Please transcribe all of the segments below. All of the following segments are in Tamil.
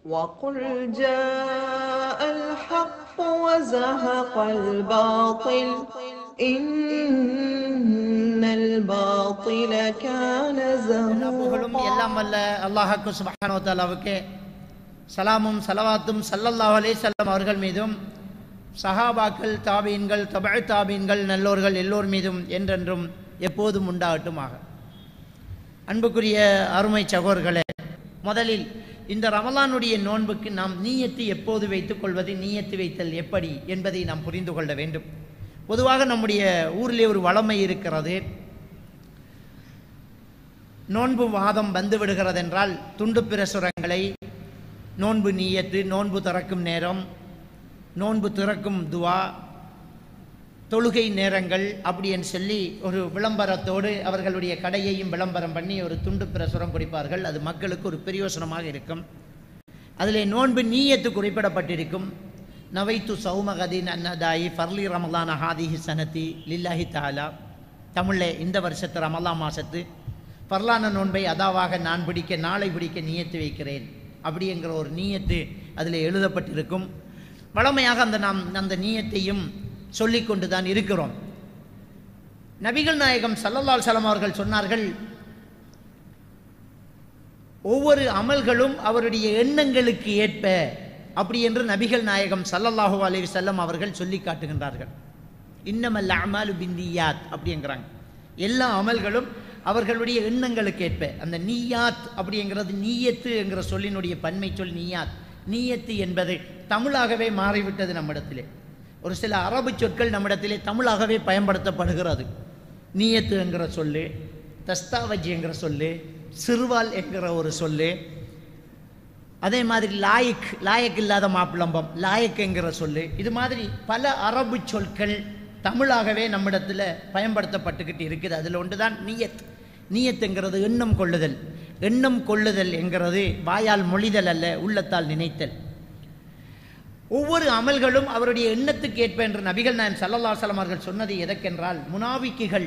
وقل جاء الحق وزهق الباطل إن الباطل كان எல்லா புகழும் زهوقا எல்லாம் வல்ல அல்லாஹாக்கு சுபஹானோ தாலாவுக்கு சலாமும் சலவாத்தும் சல்லல்லாஹு அலைஹி வஸல்லம் அவர்கள் மீதும் சஹாபாக்கள் தாபீன்கள் தபழ் தாபீன்கள் நல்லோர்கள் எல்லோர் மீதும் என்றென்றும் எப்போதும் உண்டாகட்டுமாக அன்புக்குரிய அருமை சகோர்களே முதலில் இந்த ரமலானுடைய நோன்புக்கு நாம் நீயத்து எப்போது வைத்துக் கொள்வது நீயத்து வைத்தல் எப்படி என்பதை நாம் புரிந்து கொள்ள வேண்டும் பொதுவாக நம்முடைய ஊரிலே ஒரு வளமை இருக்கிறது நோன்பு வாதம் வந்து விடுகிறதென்றால் துண்டு பிரசுரங்களை நோன்பு நீயத்து நோன்பு திறக்கும் நேரம் நோன்பு திறக்கும் துவா தொழுகை நேரங்கள் அப்படின்னு சொல்லி ஒரு விளம்பரத்தோடு அவர்களுடைய கடையையும் விளம்பரம் பண்ணி ஒரு துண்டு பிரசுரம் குறிப்பார்கள் அது மக்களுக்கு ஒரு பிரயோசனமாக இருக்கும் அதிலே நோன்பு நீயத்து குறிப்பிடப்பட்டிருக்கும் நவைத்து சௌமகதீன் அன்னதாயி ஃபர்லி ரமலான ஹாதிஹி சனதி லில்லாஹி தாலா தமிழில் இந்த வருஷத்து ரமலா மாசத்து பர்லான நோன்பை அதாவாக நான் பிடிக்க நாளை பிடிக்க நியத்து வைக்கிறேன் அப்படிங்கிற ஒரு நீயத்து அதில் எழுதப்பட்டிருக்கும் வளமையாக அந்த நாம் அந்த நீயத்தையும் சொல்லிக்கொண்டு தான் இருக்கிறோம் நபிகள் நாயகம் சல்லல்லால் சலம் அவர்கள் சொன்னார்கள் ஒவ்வொரு அமல்களும் அவருடைய எண்ணங்களுக்கு ஏற்ப அப்படி என்று நபிகள் நாயகம் சல்லல்லாஹு அலைஹி வஸல்லம் அவர்கள் சொல்லி காட்டுகின்றார்கள் இன்னமல் அமாலு பிந்தியாத் அப்படிங்கிறாங்க எல்லா அமல்களும் அவர்களுடைய எண்ணங்களுக்கு ஏற்ப அந்த நீயாத் அப்படிங்கிறது நீயத்து என்கிற சொல்லினுடைய பன்மை சொல் நீயாத் நீயத்து என்பது தமிழாகவே மாறிவிட்டது நம்மிடத்திலே ஒரு சில அரபு சொற்கள் நம்மிடத்திலே தமிழாகவே பயன்படுத்தப்படுகிறது நீயத்து என்கிற சொல்லு தஸ்தாவஜி என்கிற சொல்லு சிறுவால் என்கிற ஒரு சொல்லு அதே மாதிரி லாயக் லாயக் இல்லாத மாப்பிளம்பம் லாயக் என்கிற சொல்லு இது மாதிரி பல அரபு சொற்கள் தமிழாகவே நம்மிடத்தில் பயன்படுத்தப்பட்டுக்கிட்டு இருக்குது அதில் ஒன்று தான் நீயத் நீயத்துங்கிறது எண்ணம் கொள்ளுதல் எண்ணம் கொள்ளுதல் என்கிறது வாயால் மொழிதல் அல்ல உள்ளத்தால் நினைத்தல் ஒவ்வொரு அமல்களும் அவருடைய எண்ணத்துக்கு ஏற்ப என்று நபிகள் நாயன் சல்லல்லா சலம் அவர்கள் சொன்னது எதற்கென்றால் முனாவிக்குகள்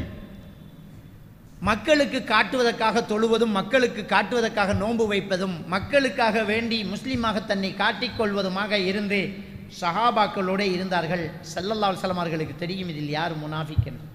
மக்களுக்கு காட்டுவதற்காக தொழுவதும் மக்களுக்கு காட்டுவதற்காக நோன்பு வைப்பதும் மக்களுக்காக வேண்டி முஸ்லீமாக தன்னை காட்டிக்கொள்வதுமாக இருந்து சஹாபாக்களோடு இருந்தார்கள் சல்லல்லா சலம் அவர்களுக்கு தெரியும் இதில் யார் முனாஃபிக் என்று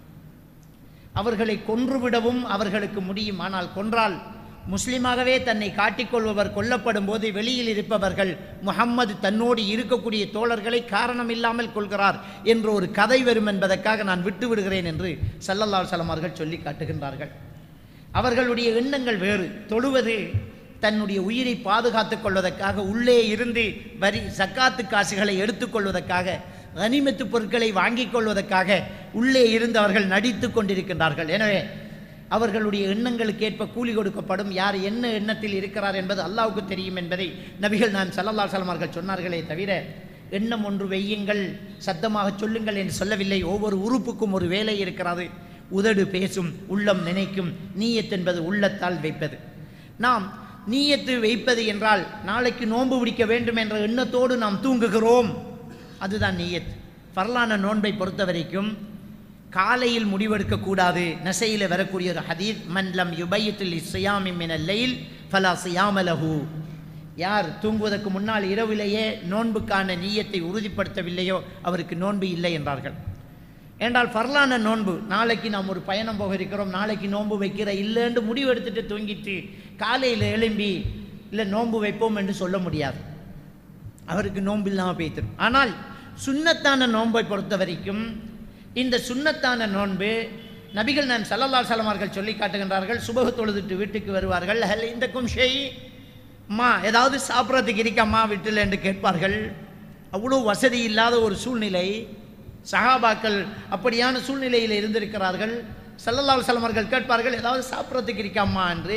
அவர்களை கொன்றுவிடவும் அவர்களுக்கு முடியும் ஆனால் கொன்றால் முஸ்லிமாகவே தன்னை காட்டிக்கொள்பவர் கொல்லப்படும் போது வெளியில் இருப்பவர்கள் முகம்மது தன்னோடு இருக்கக்கூடிய தோழர்களை காரணம் இல்லாமல் கொள்கிறார் என்ற ஒரு கதை வரும் என்பதற்காக நான் விட்டு விடுகிறேன் என்று சல்லல்லா சலம் அவர்கள் சொல்லி காட்டுகின்றார்கள் அவர்களுடைய எண்ணங்கள் வேறு தொழுவது தன்னுடைய உயிரை பாதுகாத்துக் கொள்வதற்காக உள்ளே இருந்து வரி சக்காத்து காசுகளை எடுத்துக்கொள்வதற்காக கனிமத்து பொருட்களை வாங்கிக் கொள்வதற்காக உள்ளே இருந்து அவர்கள் நடித்து கொண்டிருக்கின்றார்கள் எனவே அவர்களுடைய எண்ணங்களுக்கு ஏற்ப கூலி கொடுக்கப்படும் யார் என்ன எண்ணத்தில் இருக்கிறார் என்பது அல்லாவுக்கு தெரியும் என்பதை நபிகள் நான் சல்லல்லா சலமார்கள் சொன்னார்களே தவிர எண்ணம் ஒன்று வையுங்கள் சத்தமாக சொல்லுங்கள் என்று சொல்லவில்லை ஒவ்வொரு உறுப்புக்கும் ஒரு வேலை இருக்கிறது உதடு பேசும் உள்ளம் நினைக்கும் நீயத் என்பது உள்ளத்தால் வைப்பது நாம் நீயத்து வைப்பது என்றால் நாளைக்கு நோன்பு பிடிக்க வேண்டும் என்ற எண்ணத்தோடு நாம் தூங்குகிறோம் அதுதான் நீயத் ஃபர்லான நோன்பை பொறுத்த வரைக்கும் காலையில் முடிவெடுக்க கூடாது நசையில் வரக்கூடிய ஒரு ஹதீத் மன்லம் யுபையத்தில் இஸ்யாமி மினல் லைல் ஃபலா சியாமலஹு யார் தூங்குவதற்கு முன்னால் இரவிலேயே நோன்புக்கான நீயத்தை உறுதிப்படுத்தவில்லையோ அவருக்கு நோன்பு இல்லை என்றார்கள் ஏண்டால் ஃபர்லான நோன்பு நாளைக்கு நாம் ஒரு பயணம் போக இருக்கிறோம் நாளைக்கு நோன்பு வைக்கிற இல்லைன்னு முடிவு எடுத்துட்டு தூங்கிட்டு காலையில் எழும்பி இல்லை நோன்பு வைப்போம் என்று சொல்ல முடியாது அவருக்கு நோன்பு இல்லாமல் போய்த்திரும் ஆனால் சுண்ணத்தான நோன்பை பொறுத்த வரைக்கும் இந்த சுண்ணத்தான நோன்பு நபிகள் நான் சல்லல்லா சலமார்கள் சொல்லி காட்டுகின்றார்கள் சுபகு தொழுதுட்டு வீட்டுக்கு வருவார்கள் ஹல் இந்த கும்ஷை அம்மா ஏதாவது சாப்பிட்றதுக்கு இருக்காம்மா வீட்டில் என்று கேட்பார்கள் அவ்வளோ வசதி இல்லாத ஒரு சூழ்நிலை சஹாபாக்கள் அப்படியான சூழ்நிலையில் இருந்திருக்கிறார்கள் சல்லல்லாஹு சலமர்கள் கேட்பார்கள் ஏதாவது சாப்பிட்றதுக்கு இருக்காம்மா என்று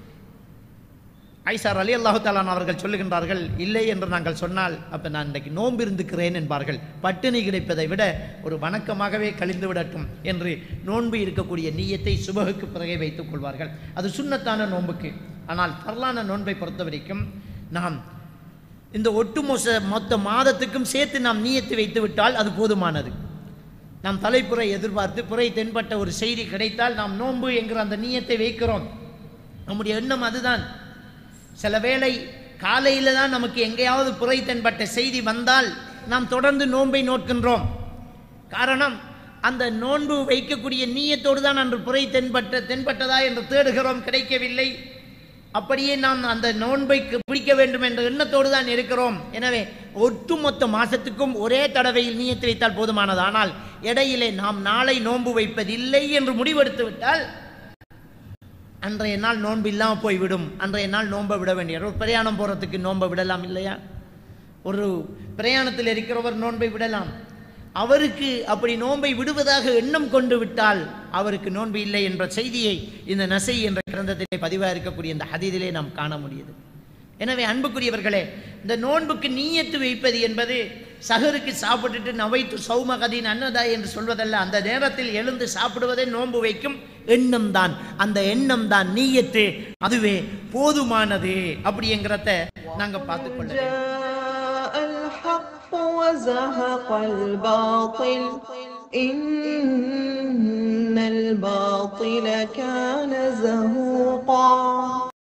ஐசார் அலி அல்லாஹு தாலான் அவர்கள் சொல்லுகின்றார்கள் இல்லை என்று நாங்கள் சொன்னால் அப்போ நான் இன்றைக்கு நோன்பு இருந்துக்கிறேன் என்பார்கள் பட்டினி கிடைப்பதை விட ஒரு வணக்கமாகவே கழிந்து விடட்டும் என்று நோன்பு இருக்கக்கூடிய நீயத்தை சுபகுக்கு பிறகே வைத்துக் கொள்வார்கள் அது சுண்ணத்தான நோன்புக்கு ஆனால் பரலான நோன்பை பொறுத்த வரைக்கும் நாம் இந்த ஒட்டுமொத்த மொத்த மாதத்துக்கும் சேர்த்து நாம் நீயத்து வைத்து விட்டால் அது போதுமானது நாம் தலைப்புறை எதிர்பார்த்து புறை தென்பட்ட ஒரு செய்தி கிடைத்தால் நாம் நோன்பு என்கிற அந்த நீயத்தை வைக்கிறோம் நம்முடைய எண்ணம் அதுதான் சில வேளை காலையில் தான் நமக்கு எங்கேயாவது புரை தென்பட்ட செய்தி வந்தால் நாம் தொடர்ந்து நோன்பை நோட்கின்றோம் காரணம் அந்த நோன்பு வைக்கக்கூடிய நீயத்தோடு தான் அன்று புரை தென்பட்ட தென்பட்டதா என்று தேடுகிறோம் கிடைக்கவில்லை அப்படியே நாம் அந்த நோன்பை பிடிக்க வேண்டும் என்ற எண்ணத்தோடு தான் இருக்கிறோம் எனவே ஒட்டுமொத்த மாசத்துக்கும் ஒரே தடவையில் நீயத்து வைத்தால் போதுமானது ஆனால் இடையிலே நாம் நாளை நோன்பு வைப்பதில்லை என்று முடிவெடுத்து விட்டால் அன்றைய நாள் நோன்பு இல்லாமல் போய்விடும் அன்றைய நாள் நோன்பை விட வேண்டிய ஒரு பிரயாணம் போகிறதுக்கு நோன்பை விடலாம் இல்லையா ஒரு பிரயாணத்தில் இருக்கிறவர் நோன்பை விடலாம் அவருக்கு அப்படி நோன்பை விடுவதாக எண்ணம் கொண்டு விட்டால் அவருக்கு நோன்பு இல்லை என்ற செய்தியை இந்த நசை என்ற கிரந்தத்திலே பதிவாக இருக்கக்கூடிய இந்த ஹதீதிலே நாம் காண முடியுது எனவே அன்புக்குரியவர்களே இந்த நோன்புக்கு நீயத்து வைப்பது என்பது சகருக்கு சாப்பிட்டுட்டு நவைத்து சௌமகதின் அன்னதா என்று சொல்வதல்ல அந்த நேரத்தில் எழுந்து சாப்பிடுவதே நோன்பு வைக்கும் எண்ணம் தான் அந்த எண்ணம் தான் நீயத்து அதுவே போதுமானது அப்படிங்கிறத நாங்க பார்த்துக்கொள்ள வேண்டும். جاء الحق وزهق الباطل إن الباطل كان زهوقا